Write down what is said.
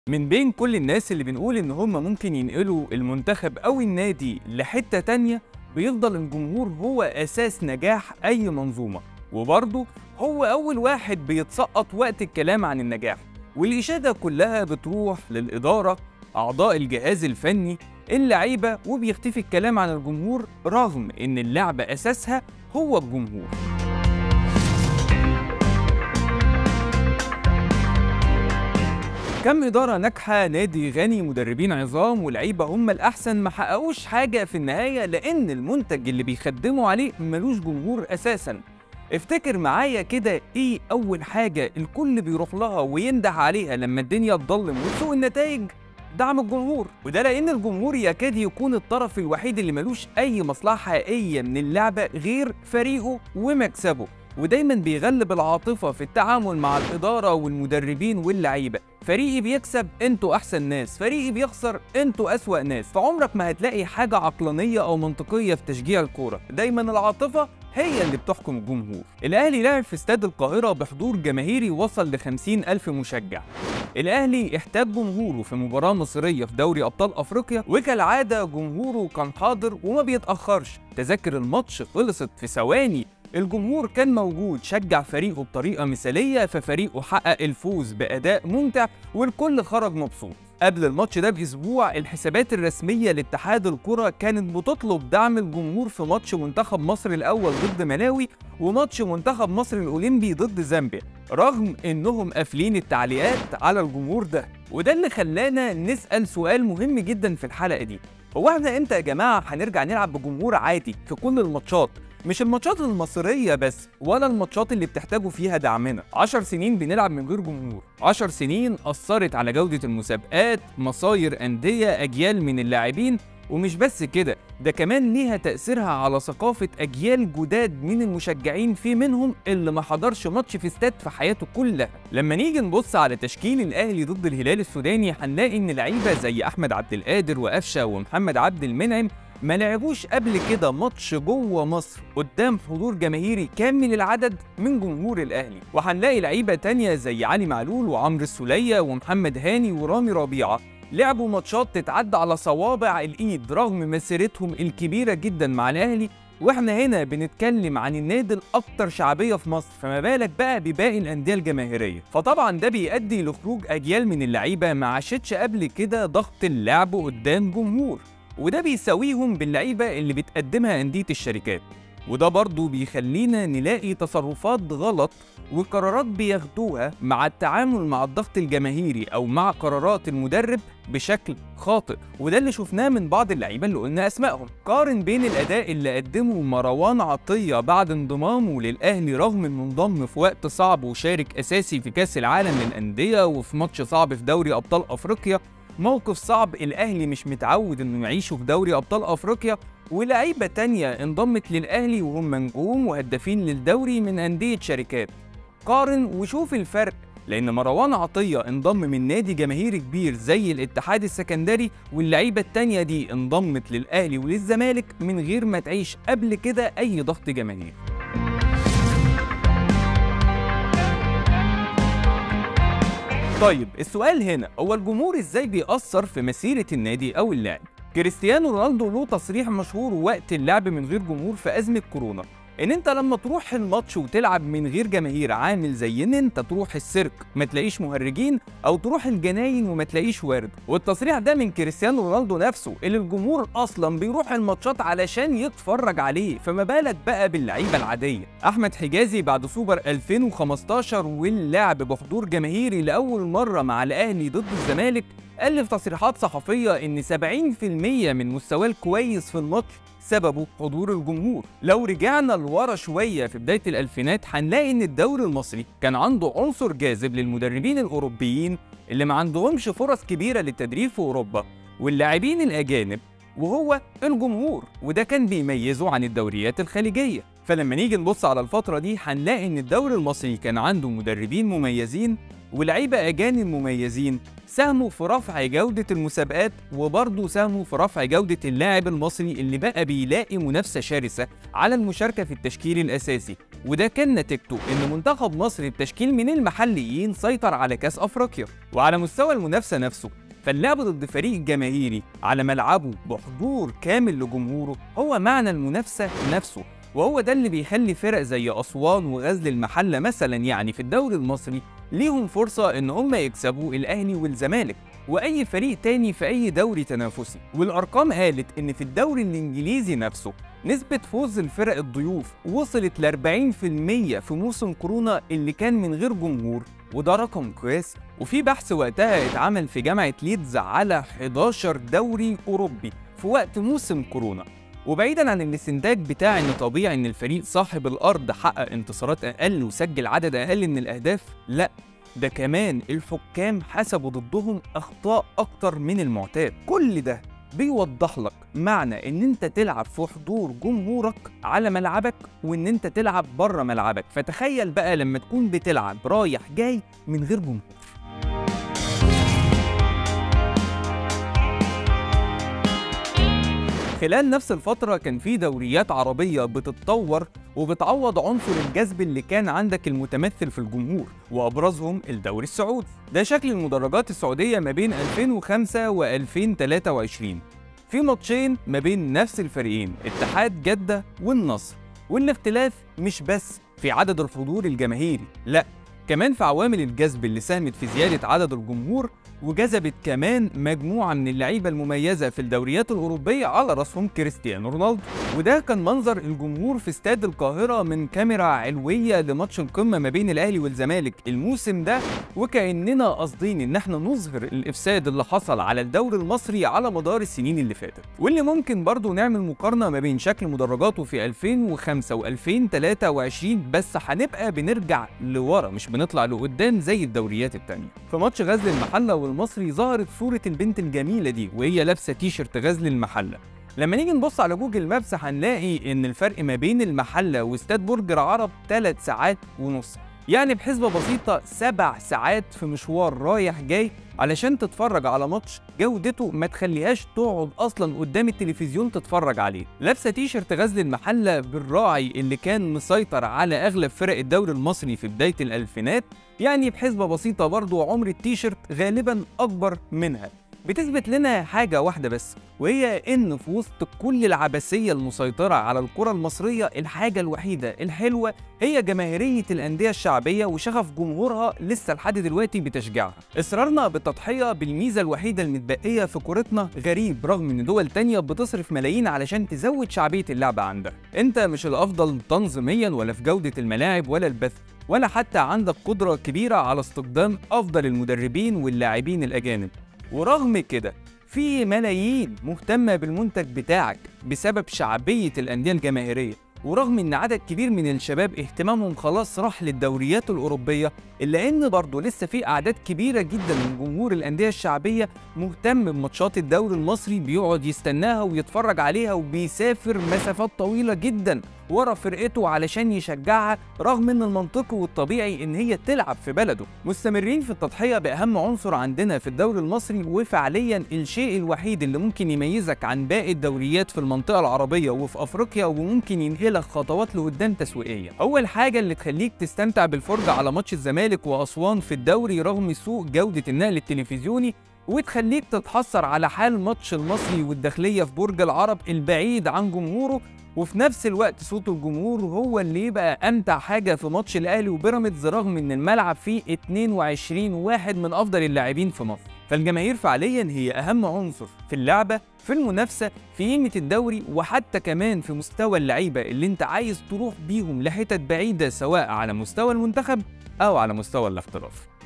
من بين كل الناس اللي بنقول إن هم ممكن ينقلوا المنتخب أو النادي لحتة تانية بيفضل الجمهور هو أساس نجاح أي منظومة وبرضه هو أول واحد بيتسقط وقت الكلام عن النجاح والإشادة كلها بتروح للإدارة أعضاء الجهاز الفني اللعيبة وبيختفي الكلام عن الجمهور رغم إن اللعبة أساسها هو الجمهور كم إدارة ناجحة نادي غني مدربين عظام ولعيبة هم الأحسن ما حققوش حاجة في النهاية لأن المنتج اللي بيخدموا عليه ملوش جمهور أساسا افتكر معايا كده ايه أول حاجة الكل بيروح لها وينده عليها لما الدنيا تضلم وتسوق النتائج دعم الجمهور وده لأن الجمهور يكاد يكون الطرف الوحيد اللي ملوش أي مصلحة حقيقية من اللعبة غير فريقه ومكسبه ودايما بيغلب العاطفة في التعامل مع الإدارة والمدربين واللعيبة فريقي بيكسب انتوا أحسن ناس فريقي بيخسر انتوا أسوأ ناس فعمرك ما هتلاقي حاجة عقلانية أو منطقية في تشجيع الكورة دايما العاطفة هي اللي بتحكم الجمهور الأهلي لعب في استاد القاهرة بحضور جماهيري وصل ل 50 ألف مشجع الأهلي احتاج جمهوره في مباراة مصرية في دوري أبطال أفريقيا وكالعادة جمهوره كان حاضر وما بيتأخرش تذاكر الماتش خلصت في ثواني الجمهور كان موجود شجع فريقه بطريقة مثالية ففريقه حقق الفوز بأداء ممتع والكل خرج مبسوط قبل الماتش ده بأسبوع الحسابات الرسمية لاتحاد الكرة كانت بتطلب دعم الجمهور في ماتش منتخب مصر الأول ضد ملاوي وماتش منتخب مصر الأولمبي ضد زامبيا رغم إنهم قافلين التعليقات على الجمهور ده وده اللي خلانا نسأل سؤال مهم جدا في الحلقة دي هو احنا امتى يا جماعة هنرجع نلعب بجمهور عادي في كل الماتشات مش الماتشات المصرية بس ولا الماتشات اللي بتحتاجوا فيها دعمنا 10 سنين بنلعب من غير جمهور 10 سنين أثرت على جودة المسابقات مصاير أندية أجيال من اللاعبين ومش بس كده ده كمان ليها تأثيرها على ثقافة أجيال جداد من المشجعين في منهم اللي ما حضرش ماتش في استاد في حياته كلها لما نيجي نبص على تشكيل الأهلي ضد الهلال السوداني هنلاقي إن لعيبة زي أحمد عبد القادر وقفشة ومحمد عبد المنعم ما لعبوش قبل كده ماتش جوه مصر قدام حضور جماهيري كامل العدد من جمهور الاهلي وهنلاقي لعيبه تانية زي علي معلول وعمرو السوليه ومحمد هاني ورامي ربيعه لعبوا ماتشات تتعدى على صوابع الايد رغم مسيرتهم الكبيره جدا مع الاهلي واحنا هنا بنتكلم عن النادي الاكثر شعبيه في مصر فما بالك بقى بباقي الانديه الجماهيريه فطبعا ده بيؤدي لخروج اجيال من اللعيبه ما عاشتش قبل كده ضغط اللعب قدام جمهور وده بيساويهم باللعيبة اللي بتقدمها أندية الشركات وده برضه بيخلينا نلاقي تصرفات غلط وقرارات بياخدوها مع التعامل مع الضغط الجماهيري أو مع قرارات المدرب بشكل خاطئ وده اللي شفناه من بعض اللعيبة اللي قلنا أسمائهم قارن بين الأداء اللي قدمه مروان عطية بعد انضمامه للأهلي رغم إنه انضم في وقت صعب وشارك أساسي في كأس العالم للأندية وفي ماتش صعب في دوري أبطال أفريقيا موقف صعب الاهلي مش متعود انه يعيشه في دوري ابطال افريقيا ولاعيبه تانية انضمت للاهلي وهم نجوم وهدافين للدوري من انديه شركات قارن وشوف الفرق لان مروان عطيه انضم من نادي جماهيري كبير زي الاتحاد السكندري واللعيبه التانية دي انضمت للاهلي وللزمالك من غير ما تعيش قبل كده اي ضغط جماهيري طيب السؤال هنا هو الجمهور ازاي بيأثر في مسيرة النادي أو اللاعب؟ كريستيانو رونالدو له تصريح مشهور وقت اللعب من غير جمهور في أزمة كورونا ان انت لما تروح الماتش وتلعب من غير جماهير عامل زي ان انت تروح السيرك ما تلاقيش مهرجين او تروح الجناين وما تلاقيش وارد والتصريح ده من كريستيانو رونالدو نفسه اللي الجمهور اصلا بيروح الماتشات علشان يتفرج عليه فما بالك بقى باللعيبه العاديه احمد حجازي بعد سوبر 2015 واللعب بحضور جماهيري لاول مره مع الاهلي ضد الزمالك قال في تصريحات صحفيه ان 70% من مستواه الكويس في الماتش سببه حضور الجمهور لو رجعنا لورا شوية في بداية الألفينات هنلاقي إن الدوري المصري كان عنده عنصر جاذب للمدربين الأوروبيين اللي ما عندهمش فرص كبيرة للتدريب في أوروبا واللاعبين الأجانب وهو الجمهور وده كان بيميزه عن الدوريات الخليجية فلما نيجي نبص على الفترة دي هنلاقي إن الدوري المصري كان عنده مدربين مميزين ولعيبة أجانب مميزين ساهموا في رفع جودة المسابقات وبرضه ساهموا في رفع جودة اللاعب المصري اللي بقى بيلاقي منافسة شرسة على المشاركة في التشكيل الأساسي وده كان نتيجته ان منتخب مصر بتشكيل من المحليين سيطر على كاس افريقيا وعلى مستوى المنافسه نفسه فاللعب ضد فريق جماهيري على ملعبه بحضور كامل لجمهوره هو معنى المنافسه نفسه وهو ده اللي بيخلي فرق زي اسوان وغزل المحله مثلا يعني في الدوري المصري ليهم فرصه ان هم يكسبوا الاهلي والزمالك واي فريق تاني في اي دوري تنافسي والارقام قالت ان في الدوري الانجليزي نفسه نسبة فوز الفرق الضيوف وصلت ل 40% في موسم كورونا اللي كان من غير جمهور وده رقم كويس وفي بحث وقتها اتعمل في جامعة ليدز على 11 دوري أوروبي في وقت موسم كورونا وبعيدا عن الاستنتاج بتاع ان طبيعي ان الفريق صاحب الارض حقق انتصارات اقل وسجل عدد اقل من الاهداف لا ده كمان الحكام حسبوا ضدهم اخطاء اكتر من المعتاد كل ده بيوضح لك معنى ان انت تلعب في حضور جمهورك على ملعبك وان انت تلعب بره ملعبك فتخيل بقى لما تكون بتلعب رايح جاي من غير جمهور خلال نفس الفترة كان في دوريات عربية بتتطور وبتعوض عنصر الجذب اللي كان عندك المتمثل في الجمهور وأبرزهم الدوري السعودي ده شكل المدرجات السعودية ما بين 2005 و 2023 في ماتشين ما بين نفس الفريقين اتحاد جدة والنصر والاختلاف مش بس في عدد الحضور الجماهيري لا كمان في عوامل الجذب اللي ساهمت في زيادة عدد الجمهور وجذبت كمان مجموعة من اللعيبة المميزة في الدوريات الأوروبية على رأسهم كريستيانو رونالدو وده كان منظر الجمهور في استاد القاهرة من كاميرا علوية لماتش القمة ما بين الأهلي والزمالك الموسم ده وكأننا قاصدين إن احنا نظهر الإفساد اللي حصل على الدوري المصري على مدار السنين اللي فاتت واللي ممكن برضو نعمل مقارنة ما بين شكل مدرجاته في 2005 و2023 بس هنبقى بنرجع لورا مش بنطلع لقدام زي الدوريات التانية في ماتش غزل المحلة والمصري ظهرت صورة البنت الجميلة دي وهي لابسة تيشرت غزل المحلة لما نيجي نبص على جوجل مابس هنلاقي ان الفرق ما بين المحلة واستاد برج العرب 3 ساعات ونص يعني بحسبة بسيطة سبع ساعات في مشوار رايح جاي علشان تتفرج على ماتش جودته ما تخليهاش تقعد اصلا قدام التلفزيون تتفرج عليه لابسه تيشرت غزل المحله بالراعي اللي كان مسيطر على اغلب فرق الدوري المصري في بدايه الالفينات يعني بحسبه بسيطه برضو عمر التيشرت غالبا اكبر منها بتثبت لنا حاجة واحدة بس وهي إن في وسط كل العبثية المسيطرة على الكرة المصرية الحاجة الوحيدة الحلوة هي جماهيرية الأندية الشعبية وشغف جمهورها لسه لحد دلوقتي بتشجيعها إصرارنا بالتضحية بالميزة الوحيدة المتبقية في كورتنا غريب رغم إن دول تانية بتصرف ملايين علشان تزود شعبية اللعبة عندها أنت مش الأفضل تنظيميا ولا في جودة الملاعب ولا البث ولا حتى عندك قدرة كبيرة على استخدام أفضل المدربين واللاعبين الأجانب ورغم كده في ملايين مهتمة بالمنتج بتاعك بسبب شعبية الأندية الجماهيرية ورغم ان عدد كبير من الشباب اهتمامهم خلاص راح للدوريات الاوروبيه الا ان برضه لسه في اعداد كبيره جدا من جمهور الانديه الشعبيه مهتم بماتشات الدوري المصري بيقعد يستناها ويتفرج عليها وبيسافر مسافات طويله جدا ورا فرقته علشان يشجعها رغم ان المنطقي والطبيعي ان هي تلعب في بلده مستمرين في التضحيه باهم عنصر عندنا في الدوري المصري وفعليا الشيء الوحيد اللي ممكن يميزك عن باقي الدوريات في المنطقه العربيه وفي افريقيا وممكن ينقلك خطوات لقدام تسويقيا اول حاجه اللي تخليك تستمتع بالفرجه على ماتش الزمالك واسوان في الدوري رغم سوء جوده النقل التلفزيوني وتخليك تتحسر على حال ماتش المصري والداخلية في برج العرب البعيد عن جمهوره وفي نفس الوقت صوت الجمهور هو اللي يبقى امتع حاجه في ماتش الاهلي وبيراميدز رغم ان الملعب فيه 22 واحد من افضل اللاعبين في مصر فالجماهير فعليا هي اهم عنصر في اللعبه في المنافسه في قيمه الدوري وحتى كمان في مستوى اللعيبه اللي انت عايز تروح بيهم لحتت بعيده سواء على مستوى المنتخب او على مستوى الاحتراف